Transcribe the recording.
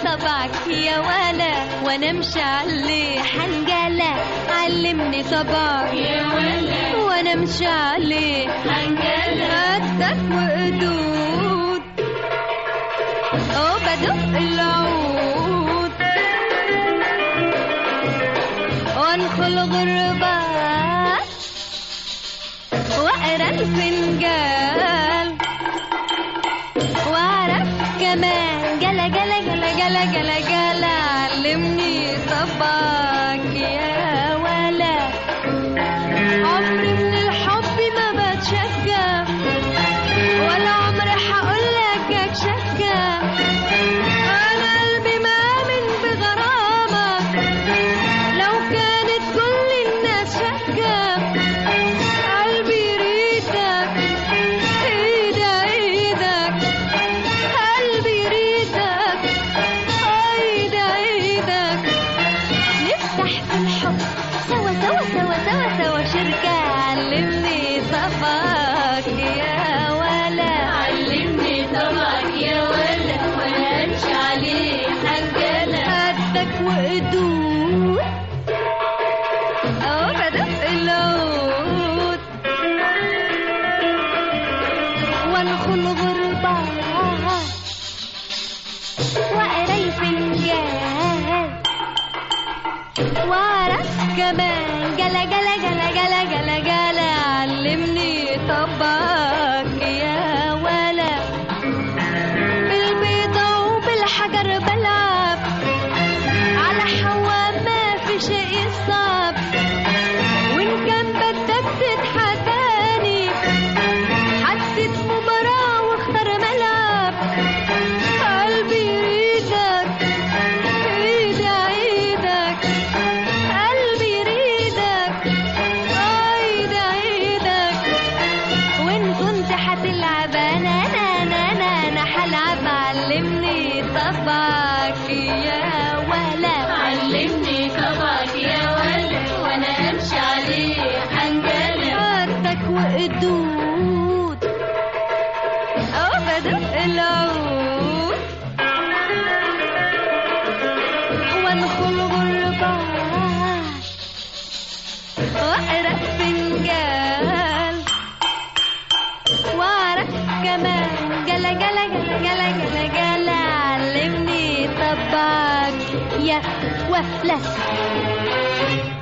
طبعك يا ولا وانا مش عليه حنجلة علمني طبعك يا ولا وانا مش عليه حنجلة قدك وقدود وبدق العود وانخل غربة واقرا الفنجان واعرف كمان جلا جلا جلا جلا جلا جلا علمني طبعك يا ولا عمري من الحب ما بتشكى ولا عمري هقول لك اتشكى انا قلبي مآمن بغرامك لو كانت كل الناس شكا قلبي يريدك ايدك ايدك قلبي يريدك ايدك ايدك نفتح في الحب سوا سوا سوا سوا سوا شركة علمني طبعك يا ولا علمني طبعك يا ولا ولا امشي عليه حنجلة قدك وقدود أو بدق العود وانخل غربة وقري فنجان واعرف كمان جلا جلا جلا جلا جلا جلا علمني طبعك يا ولا بالبيضة وبالحجر بلعب على حوا ما في شيء صعب وإن كان بدك تتحداني حدد مباراة واختار ملعب قلبي يريدك ايدك ايدك قلبي يريدك ايدك ايدك وان كنت هتلعب انا انا انا انا انا هلعب علمني طبعك يا ولا علمني طبعك يا ولا وانا امشي عليه حنجلة قدك وقدود او بدق العود وانخل غربة واقرا فنجان واعرف كمان جلا جلا جلا جلا جلا جلا علمني طبعك يا ولا